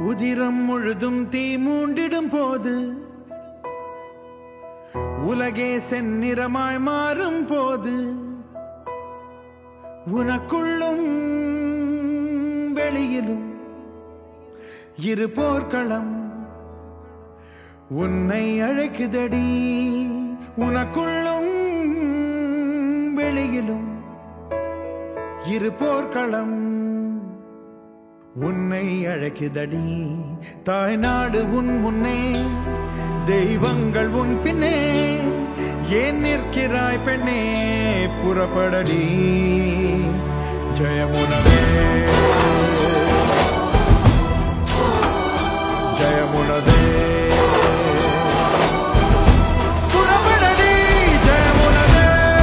உதிரம் முழுதும் தீ மூண்டிடும் போது உலகே செந்நிறமாய் மாறும் போது உனக்குள்ளும் வெளியிலும் இரு போர்க்களம் உன்னை அழைக்குதடி உனக்குள்ளும் வெளியிலும் இரு போர்க்களம் உன்னை அழைக்குதடி தாய்நாடு உன் முன்னே தெய்வங்கள் உன் பின்னே ஏன் நிற்கிறாய் பெண்ணே புறப்படடி ஜெயமுனவே ஜெயமுனவே புறப்படடி ஜெயமுனவே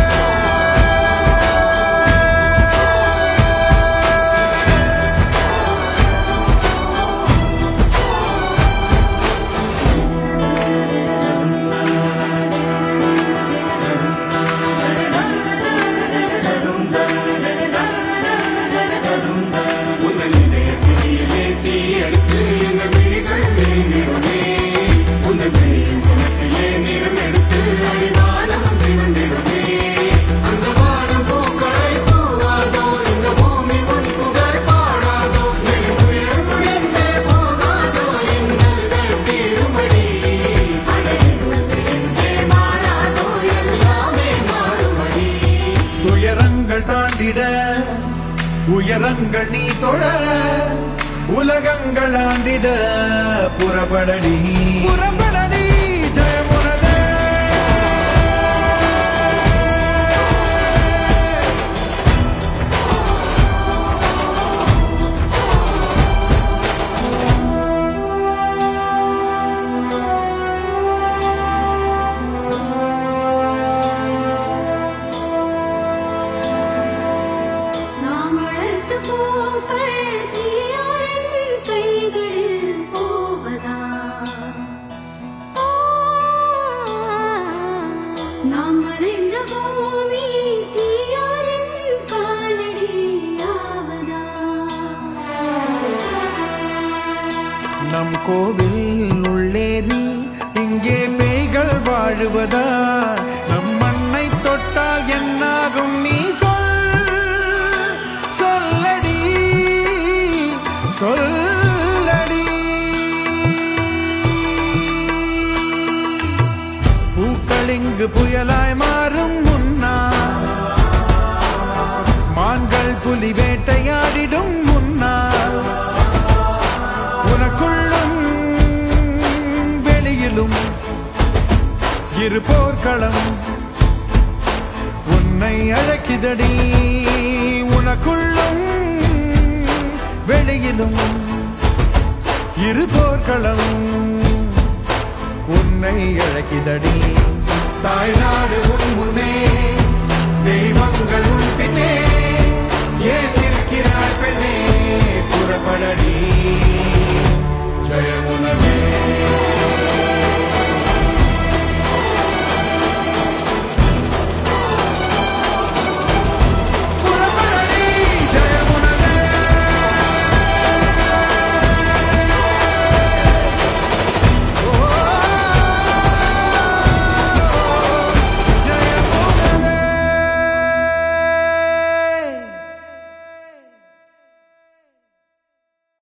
உந்தன் இதயத்திலே தீயெடுத்து எங்கள் விழிகள் நெருங்கிடுமே உந்தன் கையின் சுமத்திலே நிறம் எடுத்து அடிவானமும் சிவந்திடுமே அந்த வானம் பூக்களை தூவாதோ இந்த பூமி உன் புகழ் பாடாதோ நெடுங்குயர்வு என்னே போகாதோ இன்னல்கள் தீருமடி அடையுள் பிடிந்தே மாறாதோ எல்லாமே மாறுமடி துயரங்கள் தாண்டிட உயரங்கள் நீ தொட உலகங்கள் ஆண்டிட புறப்படடி புறப்படடி ஜெயமுனதே நாம் வளர்த்த பூக்கள் தீயாரின் கைகளில் போவதா ஆ, நாம் மறைந்த பூமி தீயாரின் காலடி ஆவதா நம் கோவில் உள்ளேறி இங்கே பேய்கள் வாழுவதா நம் மண்ணை தொட்டால் என்னாகும் நீ சொல் சொல்லடி சொல்லடி பூக்கள் இங்கு புயலாய் மாறும் முன்னா மான்கள் புலி வேட்டையாடிடும் முன்னால் உனக்குள்ளும் வெளியிலும் இரு போர்க்களம் உன்னை அழைக்குதடி உனக்குள்ளும் வெளியிலும் இரு போர்க்களம் உன்னை அழைக்குதடி தாய்நாடு உன் முன்னே தெய்வங்கள் உன் பின்னே ஏன் இருக்கிறாய் பெண்ணே புறப்படடி